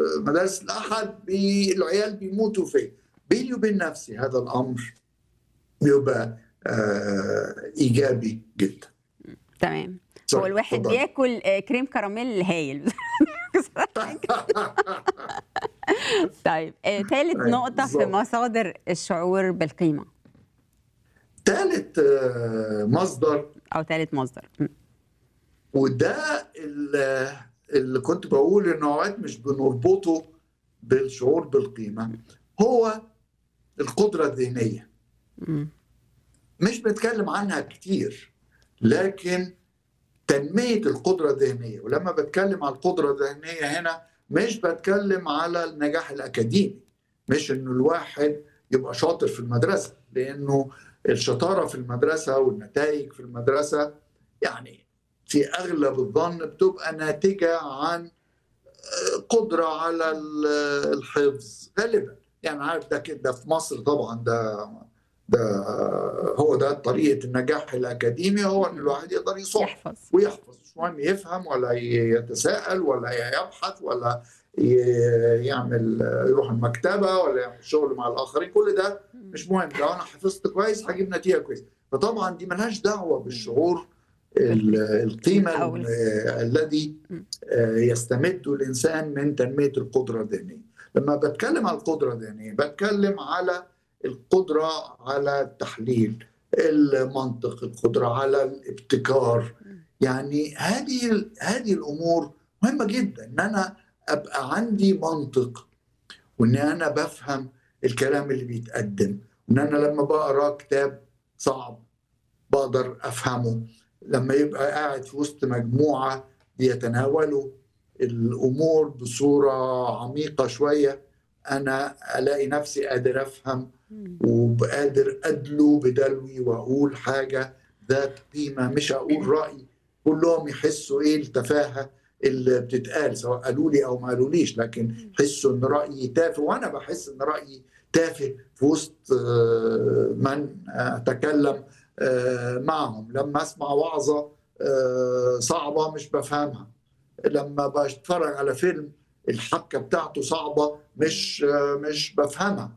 مدارس الاحد بي العيال بيموتوا فيه بيني وبين نفسي هذا الامر بيبقى آه ايجابي جدا تمام صح، هو الواحد اتفضل. بياكل آه، كريم كراميل هايل طيب آه، ثالث أيوة، نقطة في بالظبط. مصادر الشعور بالقيمة ثالث آه مصدر أو ثالث مصدر م. وده ال- اللي كنت بقول انه اوقات مش بنربطه بالشعور بالقيمه هو القدره الذهنيه م. مش بنتكلم عنها كتير لكن تنميه القدره الذهنيه ولما بتكلم على القدره الذهنيه هنا مش بتكلم على النجاح الاكاديمي مش انه الواحد يبقى شاطر في المدرسه لانه الشطاره في المدرسه والنتائج في المدرسه يعني في اغلب الظن بتبقى ناتجه عن قدره على ال- الحفظ غالبا يعني عارف ده كده في مصر طبعا ده ده هو ده طريقه النجاح الاكاديمي هو ان الواحد يقدر يصح يحفظ ويحفظ مش مهم يفهم ولا يتساءل ولا يبحث ولا ي- يعمل يروح المكتبه ولا يعمل شغل مع الاخرين كل ده مش مهم لو انا حفظت كويس هجيب نتيجه كويسه فطبعا دي ملهاش دعوه بالشعور ال- القيمه أو ال- ال- الذي آه، يستمد الانسان من تنميه القدره الذهنيه لما بتكلم على القدره الذهنيه بتكلم على القدره على التحليل المنطق القدره على الابتكار يعني هذه هذه الامور مهمه جدا ان انا ابقى عندي منطق وان انا بفهم الكلام اللي بيتقدم وان انا لما بقرا كتاب صعب بقدر افهمه لما يبقى قاعد في وسط مجموعه بيتناولوا الامور بصوره عميقه شويه انا الاقي نفسي قادر افهم وقادر ادلو بدلوي واقول حاجه ذات قيمه مش اقول راي كلهم يحسوا ايه التفاهه اللي بتتقال سواء قالوا لي او ما قالوليش لكن يحسوا ان رايي تافه وانا بحس ان رايي تافه في وسط آه، من اتكلم آه، معهم لما اسمع وعظه آه، صعبه مش بفهمها لما بتفرج على فيلم الحبكه بتاعته صعبه مش آه، مش بفهمها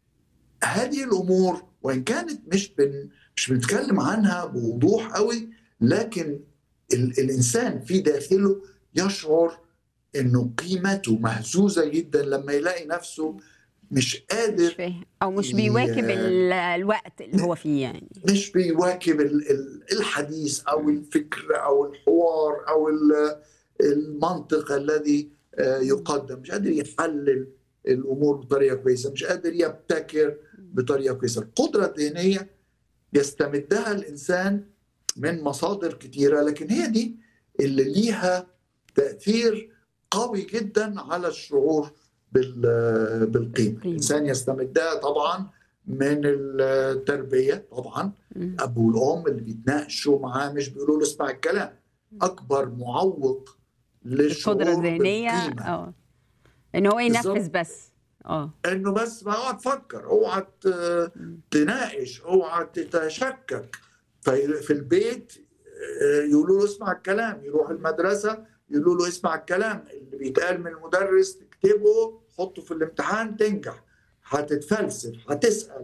هذه الامور وان كانت مش بن مش بنتكلم عنها بوضوح قوي لكن ال الانسان في داخله يشعر انه قيمته مهزوزه جدا لما يلاقي نفسه مش مش قادر فاهم أو مش ي- بيواكب ال- الوقت اللي هو فيه يعني مش بيواكب ال- ال- الحديث او الفكر او الحوار او ال- المنطق الذي آه، يقدم مش قادر يحلل الامور بطريقه كويسه مش قادر يبتكر بطريقه كويسه القدره الذهنيه يستمدها الانسان من مصادر كتيره لكن هي دي اللي ليها تاثير قوي جدا على الشعور بال- بالقيمه القيمة. الانسان يستمدها طبعا من التربيه طبعا م. الاب والام اللي بيتناقشوا معاه مش بيقولوا له اسمع الكلام اكبر معوق للشعور القدرة الذهنية بالقيمة. اه ان هو ينفذ بالظبط. بس اه انه بس ما اوعى تفكر اوعى ت- تناقش اوعى تتشكك في في البيت آه، يقولوا له اسمع الكلام يروح المدرسه يقولوا له اسمع الكلام اللي بيتقال من المدرس تكتبه حطه في الامتحان تنجح هتتفلسف هتسال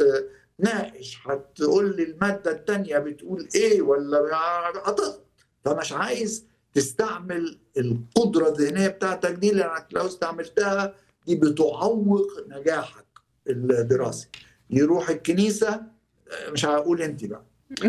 هتناقش هتقول لي الماده الثانيه بتقول ايه ولا هتغلط فمش عايز تستعمل القدره الذهنيه بتاعتك دي لانك لو استعملتها دي بتعوق نجاحك الدراسي يروح الكنيسه مش هقول انت بقى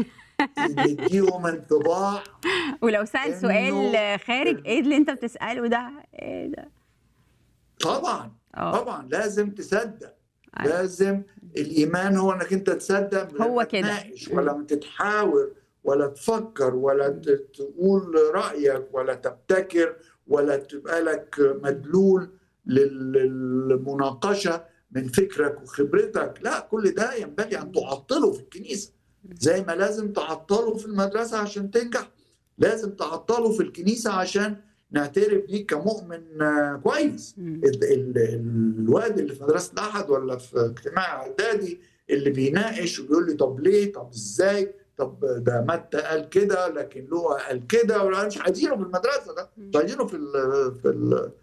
يديهم انطباع ولو سأل إنه- سؤال خارج ايه اللي انت بتسأله ده ايه ده طبعا اه طبعا لازم تصدق أيوة. لازم الايمان هو انك انت تصدق من هو ما كده. تناقش ولا ما تتحاور ولا تفكر ولا ت- تقول رايك ولا تبتكر ولا تبقى لك مدلول لل- للمناقشه من فكرك وخبرتك لا كل ده ينبغي ان تعطله في الكنيسه زي ما لازم تعطله في المدرسه عشان تنجح لازم تعطله في الكنيسه عشان نعترف بيك كمؤمن آه، كويس مم. ال- ال- الواد اللي في مدرسه الاحد ولا في اجتماع اعدادي اللي بيناقش وبيقول لي طب ليه طب ازاي طب ده متى قال كده لكن لوقا قال كده ولا مش عايزينه في المدرسه ده مش عايزينه في ال في ال